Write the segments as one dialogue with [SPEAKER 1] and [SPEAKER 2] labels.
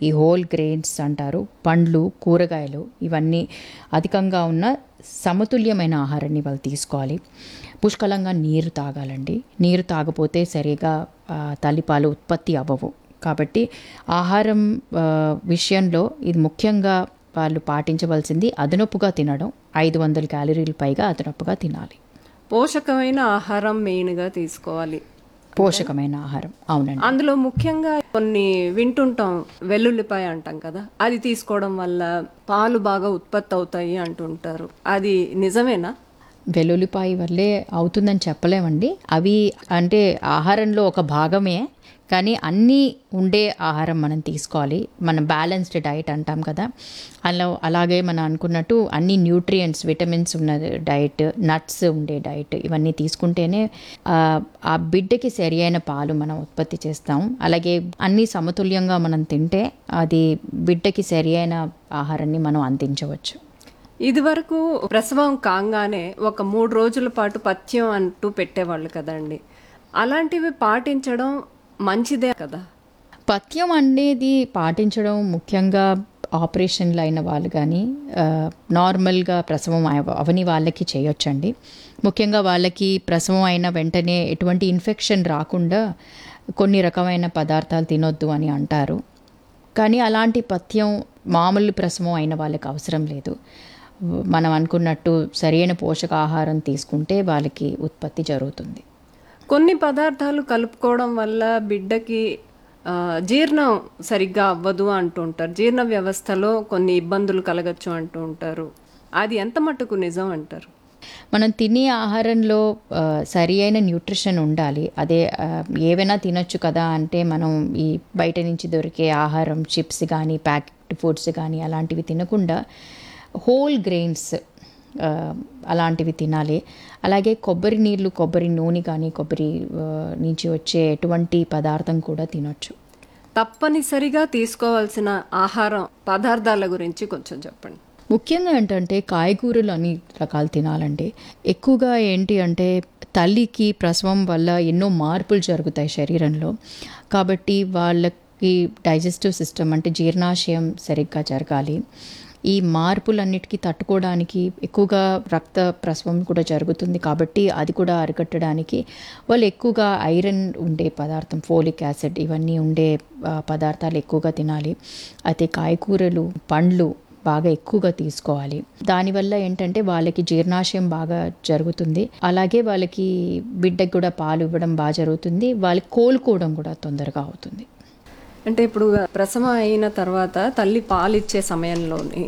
[SPEAKER 1] ఈ whole grains అంటారు పండ్లు కూరగాయలు ఇవన్నీ అధికంగా ఉన్న సమతుల్యమైన ఆహారాన్ని వాళ్ళు తీసుకోవాలి పుష్కలంగా నీరు తాగాలండి నీరు తాగపోతే సరిగా ఆ, తల్లిపాలు ఉత్పత్తి అవ్వవు కాబట్టి ఆహారం ఆ, విషయంలో ఇది ముఖ్యంగా వాళ్ళు పాటించవలసింది అదనపుగా తినడం ఐదు వందల క్యాలరీలు పైగా అదనపుగా తినాలి
[SPEAKER 2] పోషకమైన ఆహారం మెయిన్గా తీసుకోవాలి
[SPEAKER 1] పోషకమైన ఆహారం అవునండి
[SPEAKER 2] అందులో ముఖ్యంగా కొన్ని వింటుంటాం వెల్లుల్లిపాయ అంటాం కదా అది తీసుకోవడం వల్ల పాలు బాగా ఉత్పత్తి అవుతాయి అంటుంటారు అది నిజమేనా
[SPEAKER 1] వెల్లుల్లిపాయ వల్లే అవుతుందని చెప్పలేమండి అవి అంటే ఆహారంలో ఒక భాగమే కానీ అన్నీ ఉండే ఆహారం మనం తీసుకోవాలి మనం బ్యాలెన్స్డ్ డైట్ అంటాం కదా అలా అలాగే మనం అనుకున్నట్టు అన్ని న్యూట్రియంట్స్ విటమిన్స్ ఉన్న డైట్ నట్స్ ఉండే డైట్ ఇవన్నీ తీసుకుంటేనే ఆ, ఆ బిడ్డకి సరి అయిన పాలు మనం ఉత్పత్తి చేస్తాం అలాగే అన్నీ సమతుల్యంగా మనం తింటే అది బిడ్డకి సరి అయిన ఆహారాన్ని మనం అందించవచ్చు
[SPEAKER 2] ఇదివరకు ప్రసవం కాగానే ఒక మూడు రోజుల పాటు పథ్యం అంటూ పెట్టేవాళ్ళు కదండి అలాంటివి పాటించడం మంచిదే కదా
[SPEAKER 1] పథ్యం అనేది పాటించడం ముఖ్యంగా ఆపరేషన్లు అయిన వాళ్ళు కానీ ఆ, నార్మల్గా ప్రసవం అవ- అవని వాళ్ళకి చేయొచ్చండి ముఖ్యంగా వాళ్ళకి ప్రసవం అయిన వెంటనే ఎటువంటి ఇన్ఫెక్షన్ రాకుండా కొన్ని రకమైన పదార్థాలు తినొద్దు అని అంటారు కానీ అలాంటి పథ్యం మామూలు ప్రసవం అయిన వాళ్ళకి అవసరం లేదు మనం అనుకున్నట్టు సరైన పోషకాహారం తీసుకుంటే వాళ్ళకి ఉత్పత్తి జరుగుతుంది
[SPEAKER 2] కొన్ని పదార్థాలు కలుపుకోవడం వల్ల బిడ్డకి ఆ, జీర్ణం సరిగ్గా అవ్వదు అంటుంటారు జీర్ణ వ్యవస్థలో కొన్ని ఇబ్బందులు కలగచ్చు అంటూ ఉంటారు అది ఎంత మట్టుకు నిజం అంటారు
[SPEAKER 1] మనం తినే ఆహారంలో ఆ, సరి అయిన న్యూట్రిషన్ ఉండాలి అదే ఆ, ఏవైనా తినొచ్చు కదా అంటే మనం ఈ బయట నుంచి దొరికే ఆహారం చిప్స్ కానీ ప్యాకెట్ ఫుడ్స్ కానీ అలాంటివి తినకుండా హోల్ గ్రెయిన్స్ ఆ, అలాంటివి తినాలి అలాగే కొబ్బరి నీళ్ళు కొబ్బరి నూనె కానీ కొబ్బరి ఆ, నుంచి వచ్చే ఎటువంటి పదార్థం కూడా తినొచ్చు
[SPEAKER 2] తప్పనిసరిగా తీసుకోవాల్సిన ఆహారం పదార్థాల గురించి కొంచెం చెప్పండి
[SPEAKER 1] ముఖ్యంగా ఏంటంటే కాయగూరలు అన్ని రకాలు తినాలండి ఎక్కువగా ఏంటి అంటే తల్లికి ప్రసవం వల్ల ఎన్నో మార్పులు జరుగుతాయి శరీరంలో కాబట్టి వాళ్ళకి డైజెస్టివ్ సిస్టమ్ అంటే జీర్ణాశయం సరిగ్గా జరగాలి ఈ మార్పులన్నిటికీ తట్టుకోవడానికి ఎక్కువగా రక్త ప్రసవం కూడా జరుగుతుంది కాబట్టి అది కూడా అరికట్టడానికి వాళ్ళు ఎక్కువగా ఐరన్ ఉండే పదార్థం ఫోలిక్ యాసిడ్ ఇవన్నీ ఉండే ఆ, పదార్థాలు ఎక్కువగా తినాలి అయితే కాయగూరలు పండ్లు బాగా ఎక్కువగా తీసుకోవాలి దానివల్ల ఏంటంటే వాళ్ళకి జీర్ణాశయం బాగా జరుగుతుంది అలాగే వాళ్ళకి బిడ్డకి కూడా పాలు ఇవ్వడం బాగా జరుగుతుంది వాళ్ళకి కోలుకోవడం కూడా తొందరగా అవుతుంది
[SPEAKER 2] అంటే ఇప్పుడు ప్రసవం అయిన తర్వాత తల్లి పాలిచ్చే సమయంలోనే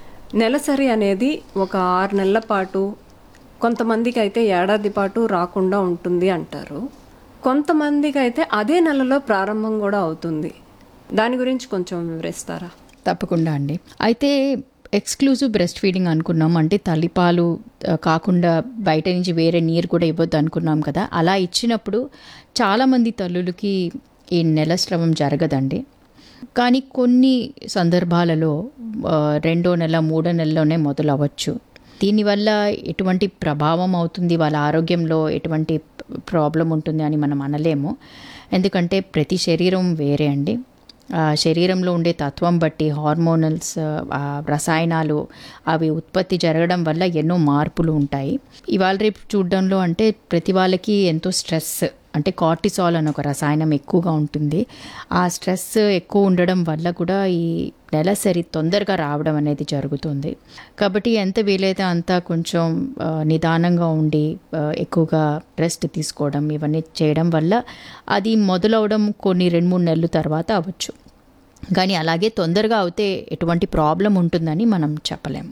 [SPEAKER 2] నెలసరి అనేది ఒక ఆరు నెలల పాటు కొంతమందికి అయితే ఏడాది పాటు రాకుండా ఉంటుంది అంటారు కొంతమందికి అయితే అదే నెలలో ప్రారంభం కూడా అవుతుంది దాని గురించి కొంచెం వివరిస్తారా
[SPEAKER 1] తప్పకుండా అండి అయితే ఎక్స్క్లూజివ్ బ్రెస్ట్ ఫీడింగ్ అనుకున్నాం అంటే తల్లిపాలు ఆ, కాకుండా బయట నుంచి వేరే నీరు కూడా ఇవ్వద్దు అనుకున్నాం కదా అలా ఇచ్చినప్పుడు చాలామంది తల్లులకి ఈ నెల స్రవం జరగదండి కానీ కొన్ని సందర్భాలలో ఆ, రెండో నెల మూడో నెలలోనే మొదలవ్వచ్చు దీనివల్ల ఎటువంటి ప్రభావం అవుతుంది వాళ్ళ ఆరోగ్యంలో ఎటువంటి ప్రాబ్లం ఉంటుంది అని మనం అనలేము ఎందుకంటే ప్రతి శరీరం వేరే అండి ఆ శరీరంలో ఉండే తత్వం బట్టి హార్మోనల్స్ ఆ రసాయనాలు అవి ఉత్పత్తి జరగడం వల్ల ఎన్నో మార్పులు ఉంటాయి ఇవాళ రేపు చూడడంలో అంటే ప్రతి వాళ్ళకి ఎంతో స్ట్రెస్ అంటే కార్టిసాల్ అని ఒక రసాయనం ఎక్కువగా ఉంటుంది ఆ స్ట్రెస్ ఎక్కువ ఉండడం వల్ల కూడా ఈ నెలసరి తొందరగా రావడం అనేది జరుగుతుంది కాబట్టి ఎంత వీలైతే అంత కొంచెం ఆ, నిదానంగా ఉండి ఆ, ఎక్కువగా రెస్ట్ తీసుకోవడం ఇవన్నీ చేయడం వల్ల అది మొదలవడం కొన్ని రెండు మూడు నెలల తర్వాత అవ్వచ్చు కానీ అలాగే తొందరగా అవుతే ఎటువంటి ప్రాబ్లం ఉంటుందని మనం చెప్పలేము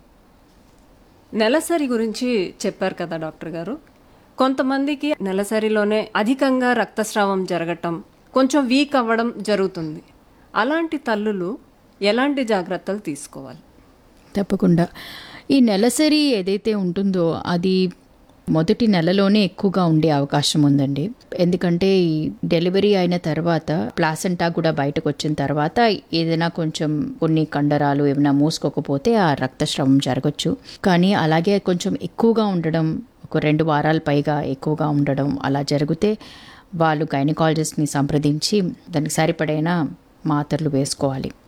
[SPEAKER 2] నెలసరి గురించి చెప్పారు కదా డాక్టర్ గారు కొంతమందికి నెలసరిలోనే అధికంగా రక్తస్రావం జరగటం కొంచెం వీక్ అవ్వడం జరుగుతుంది అలాంటి తల్లులు ఎలాంటి జాగ్రత్తలు తీసుకోవాలి
[SPEAKER 1] తప్పకుండా ఈ నెలసరి ఏదైతే ఉంటుందో అది మొదటి నెలలోనే ఎక్కువగా ఉండే అవకాశం ఉందండి ఎందుకంటే ఈ డెలివరీ అయిన తర్వాత ప్లాసెంటా కూడా బయటకు వచ్చిన తర్వాత ఏదైనా కొంచెం కొన్ని కండరాలు ఏమైనా మూసుకోకపోతే ఆ రక్తస్రావం జరగచ్చు కానీ అలాగే కొంచెం ఎక్కువగా ఉండడం ఒక రెండు వారాల పైగా ఎక్కువగా ఉండడం అలా జరిగితే వాళ్ళు గైనకాలజిస్ట్ని సంప్రదించి దానికి సరిపడైన మాత్రలు వేసుకోవాలి